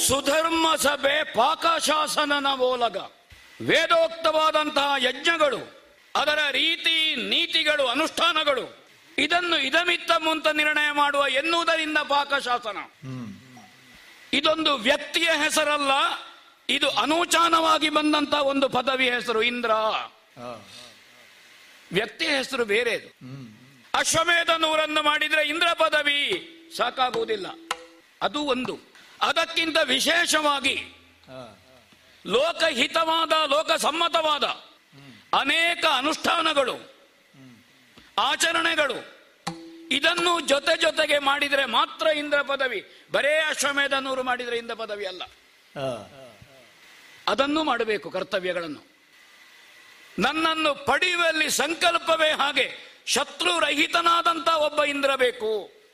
ಸುಧರ್ಮ ಸಭೆ ಪಾಕಶಾಸನನ ಮೂಲಕ ವೇದೋಕ್ತವಾದಂತಹ ಯಜ್ಞಗಳು ಅದರ ರೀತಿ ನೀತಿಗಳು ಅನುಷ್ಠಾನಗಳು ಇದನ್ನು ಇದಮಿತ್ತ ಮುಂತ ನಿರ್ಣಯ ಮಾಡುವ ಎನ್ನುವುದರಿಂದ ಪಾಕಶಾಸನ ಇದೊಂದು ವ್ಯಕ್ತಿಯ ಹೆಸರಲ್ಲ ಇದು ಅನೂಚಾನವಾಗಿ ಬಂದಂತ ಒಂದು ಪದವಿ ಹೆಸರು ಇಂದ್ರ ವ್ಯಕ್ತಿಯ ಹೆಸರು ಬೇರೆದು ಅಶ್ವಮೇಧ ನೂರನ್ನು ಮಾಡಿದ್ರೆ ಇಂದ್ರ ಪದವಿ ಸಾಕಾಗುವುದಿಲ್ಲ ಅದು ಒಂದು ಅದಕ್ಕಿಂತ ವಿಶೇಷವಾಗಿ ಲೋಕಹಿತವಾದ ಲೋಕಸಮ್ಮತವಾದ ಅನೇಕ ಅನುಷ್ಠಾನಗಳು ಆಚರಣೆಗಳು ಇದನ್ನು ಜೊತೆ ಜೊತೆಗೆ ಮಾಡಿದರೆ ಮಾತ್ರ ಇಂದ್ರ ಪದವಿ ಬರೇ ಅಶ್ವಮೇಧ ನೂರು ಮಾಡಿದರೆ ಇಂದ್ರ ಪದವಿ ಅಲ್ಲ ಅದನ್ನು ಮಾಡಬೇಕು ಕರ್ತವ್ಯಗಳನ್ನು ನನ್ನನ್ನು ಪಡೆಯುವಲ್ಲಿ ಸಂಕಲ್ಪವೇ ಹಾಗೆ ಶತ್ರುರಹಿತನಾದಂತ ಒಬ್ಬ ಇಂದ್ರ ಬೇಕು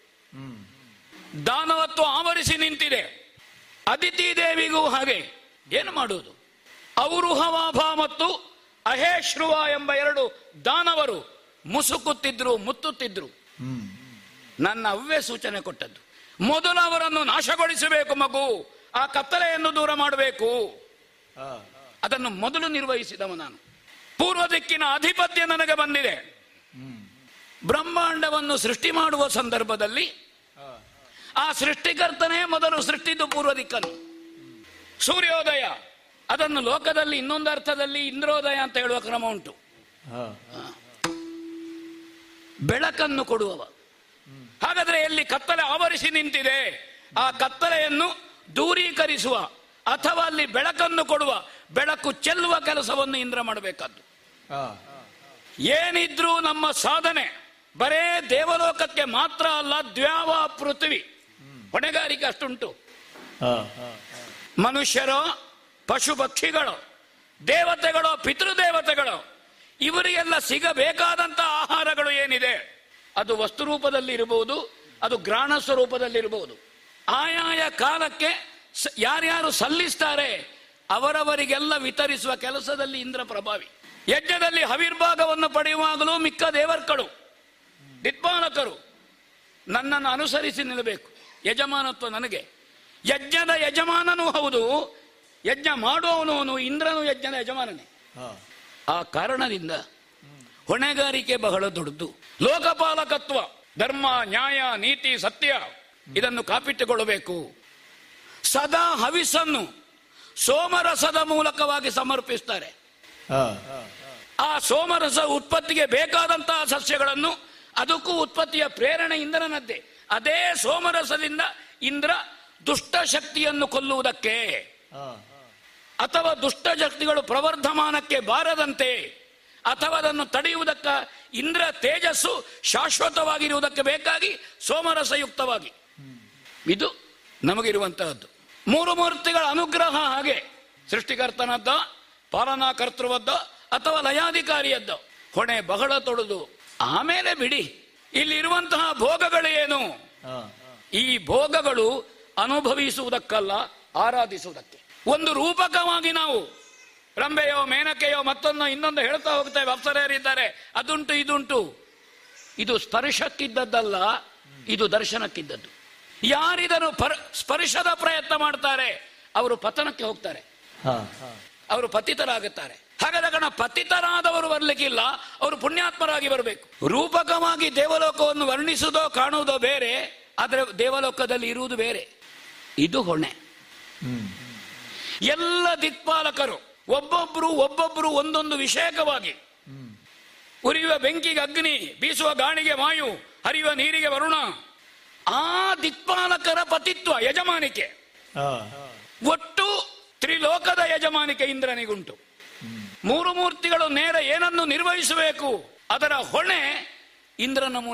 ದಾನವತ್ವ ಆವರಿಸಿ ನಿಂತಿದೆ ಅದಿತಿ ದೇವಿಗೂ ಹಾಗೆ ಏನು ಮಾಡುವುದು ಔರುಹವಾಭ ಮತ್ತು ಅಹೇಶ್ರುವ ಎಂಬ ಎರಡು ದಾನವರು ಮುಸುಕುತ್ತಿದ್ರು ಮುತ್ತುತ್ತಿದ್ರು ನನ್ನ ಅವ್ವೇ ಸೂಚನೆ ಕೊಟ್ಟದ್ದು ಮೊದಲು ಅವರನ್ನು ನಾಶಗೊಳಿಸಬೇಕು ಮಗು ಆ ಕತ್ತಲೆಯನ್ನು ದೂರ ಮಾಡಬೇಕು ಅದನ್ನು ಮೊದಲು ನಿರ್ವಹಿಸಿದವ ನಾನು ಪೂರ್ವ ದಿಕ್ಕಿನ ಅಧಿಪತ್ಯ ನನಗೆ ಬಂದಿದೆ ಬ್ರಹ್ಮಾಂಡವನ್ನು ಸೃಷ್ಟಿ ಮಾಡುವ ಸಂದರ್ಭದಲ್ಲಿ ಆ ಸೃಷ್ಟಿಕರ್ತನೇ ಮೊದಲು ಸೃಷ್ಟಿದ್ದು ಪೂರ್ವ ದಿಕ್ಕನ್ನು ಸೂರ್ಯೋದಯ ಅದನ್ನು ಲೋಕದಲ್ಲಿ ಇನ್ನೊಂದು ಅರ್ಥದಲ್ಲಿ ಇಂದ್ರೋದಯ ಅಂತ ಹೇಳುವ ಕ್ರಮ ಉಂಟು ಬೆಳಕನ್ನು ಕೊಡುವವ ಹಾಗಾದ್ರೆ ಎಲ್ಲಿ ಕತ್ತಲೆ ಆವರಿಸಿ ನಿಂತಿದೆ ಆ ಕತ್ತಲೆಯನ್ನು ದೂರೀಕರಿಸುವ ಅಥವಾ ಅಲ್ಲಿ ಬೆಳಕನ್ನು ಕೊಡುವ ಬೆಳಕು ಚೆಲ್ಲುವ ಕೆಲಸವನ್ನು ಇಂದ್ರ ಮಾಡಬೇಕಾದ್ದು ಏನಿದ್ರೂ ನಮ್ಮ ಸಾಧನೆ ಬರೇ ದೇವಲೋಕಕ್ಕೆ ಮಾತ್ರ ಅಲ್ಲ ದ್ಯಾವ ಪೃಥ್ವಿ ಹೊಣೆಗಾರಿಕೆ ಅಷ್ಟುಂಟು ಮನುಷ್ಯರೋ ಪಶು ಪಕ್ಷಿಗಳು ದೇವತೆಗಳು ಪಿತೃದೇವತೆಗಳು ಇವರಿಗೆಲ್ಲ ಸಿಗಬೇಕಾದಂತ ಆಹಾರಗಳು ಏನಿದೆ ಅದು ವಸ್ತು ರೂಪದಲ್ಲಿ ಇರಬಹುದು ಅದು ಗ್ರಾಣ ಸ್ವರೂಪದಲ್ಲಿ ಇರಬಹುದು ಆಯಾಯ ಕಾಲಕ್ಕೆ ಸ- ಯಾರ್ಯಾರು ಸಲ್ಲಿಸ್ತಾರೆ ಅವರವರಿಗೆಲ್ಲ ವಿತರಿಸುವ ಕೆಲಸದಲ್ಲಿ ಇಂದ್ರ ಪ್ರಭಾವಿ ಯಜ್ಞದಲ್ಲಿ ಹವಿರ್ಭಾಗವನ್ನು ಪಡೆಯುವಾಗಲೂ ಮಿಕ್ಕ ದೇವರ್ಗಳು ದಿಕ್ಪಾಲಕರು ನನ್ನನ್ನು ಅನುಸರಿಸಿ ನಿಲ್ಲಬೇಕು ಯಜಮಾನತ್ವ ನನಗೆ ಯಜ್ಞದ ಯಜಮಾನನೂ ಹೌದು ಯಜ್ಞ ಮಾಡುವವನು ಅವನು ಇಂದ್ರನು ಯಜ್ಞದ ಯಜಮಾನನೇ ಆ ಕಾರಣದಿಂದ ಹೊಣೆಗಾರಿಕೆ ಬಹಳ ದೊಡ್ಡದು ಲೋಕಪಾಲಕತ್ವ ಧರ್ಮ ನ್ಯಾಯ ನೀತಿ ಸತ್ಯ ಇದನ್ನು ಕಾಪಿಟ್ಟುಕೊಳ್ಳಬೇಕು ಸದಾ ಹವಿಸ್ಸನ್ನು ಸೋಮರಸದ ಮೂಲಕವಾಗಿ ಸಮರ್ಪಿಸ್ತಾರೆ ಆ ಸೋಮರಸ ಉತ್ಪತ್ತಿಗೆ ಬೇಕಾದಂತಹ ಸಸ್ಯಗಳನ್ನು ಅದಕ್ಕೂ ಉತ್ಪತ್ತಿಯ ಪ್ರೇರಣೆ ಇಂದ್ರನದ್ದೇ ಅದೇ ಸೋಮರಸದಿಂದ ಇಂದ್ರ ದುಷ್ಟ ಶಕ್ತಿಯನ್ನು ಕೊಲ್ಲುವುದಕ್ಕೆ ಅಥವಾ ದುಷ್ಟ ಶಕ್ತಿಗಳು ಪ್ರವರ್ಧಮಾನಕ್ಕೆ ಬಾರದಂತೆ ಅಥವಾ ಅದನ್ನು ತಡೆಯುವುದಕ್ಕ ಇಂದ್ರ ತೇಜಸ್ಸು ಶಾಶ್ವತವಾಗಿರುವುದಕ್ಕೆ ಬೇಕಾಗಿ ಸೋಮರಸಯುಕ್ತವಾಗಿ ಇದು ನಮಗಿರುವಂತಹದ್ದು ಮೂರು ಮೂರ್ತಿಗಳ ಅನುಗ್ರಹ ಹಾಗೆ ಸೃಷ್ಟಿಕರ್ತನದ್ದ ಪಾಲನಾಕರ್ತೃವದ್ದ ಅಥವಾ ಲಯಾಧಿಕಾರಿಯದ್ದ ಹೊಣೆ ಬಹಳ ತೊಡದು ಆಮೇಲೆ ಬಿಡಿ ಇಲ್ಲಿರುವಂತಹ ಭೋಗಗಳೇನು ಈ ಭೋಗಗಳು ಅನುಭವಿಸುವುದಕ್ಕಲ್ಲ ಆರಾಧಿಸುವುದಕ್ಕೆ ಒಂದು ರೂಪಕವಾಗಿ ನಾವು ರಂಬೆಯೋ ಮೇನಕೆಯೋ ಮತ್ತೊಂದು ಇನ್ನೊಂದು ಹೇಳ್ತಾ ಹೋಗ್ತೇವೆ ಅಪ್ಸರೆಯರಿದ್ದಾರೆ ಅದುಂಟು ಇದುಂಟು ಇದು ಸ್ಪರ್ಶಕ್ಕಿದ್ದದ್ದಲ್ಲ ಇದು ದರ್ಶನಕ್ಕಿದ್ದದ್ದು ಯಾರಿದನ್ನು ಪರ- ಸ್ಪರ್ಶದ ಪ್ರಯತ್ನ ಮಾಡ್ತಾರೆ ಅವರು ಪತನಕ್ಕೆ ಹೋಗ್ತಾರೆ ಅವರು ಪತಿತರಾಗುತ್ತಾರೆ ಹಾಗಾದ ಕಾರಣ ಪತಿತರಾದವರು ಬರ್ಲಿಕ್ಕಿಲ್ಲ ಅವರು ಪುಣ್ಯಾತ್ಮರಾಗಿ ಬರಬೇಕು ರೂಪಕವಾಗಿ ದೇವಲೋಕವನ್ನು ವರ್ಣಿಸುವುದೋ ಕಾಣುವುದೋ ಬೇರೆ ಆದರೆ ದೇವಲೋಕದಲ್ಲಿ ಇರುವುದು ಬೇರೆ ಇದು ಹೊಣೆ ಎಲ್ಲ ದಿಕ್ಪಾಲಕರು ಒಬ್ಬೊಬ್ರು ಒಬ್ಬೊಬ್ರು ಒಂದೊಂದು ವಿಷಯಕವಾಗಿ ಉರಿಯುವ ಬೆಂಕಿಗೆ ಅಗ್ನಿ ಬೀಸುವ ಗಾಳಿಗೆ ವಾಯು ಹರಿಯುವ ನೀರಿಗೆ ವರುಣ ಆ ದಿಕ್ಪಾಲಕರ ಪತಿತ್ವ ಯಜಮಾನಿಕೆ ಒಟ್ಟು ತ್ರಿಲೋಕದ ಯಜಮಾನಿಕೆ ಇಂದ್ರನಿಗುಂಟು ಮೂರು ಮೂರ್ತಿಗಳು ನೇರ ಏನನ್ನು ನಿರ್ವಹಿಸಬೇಕು ಅದರ ಹೊಣೆ ಇಂದ್ರನ ಮೂಲಕ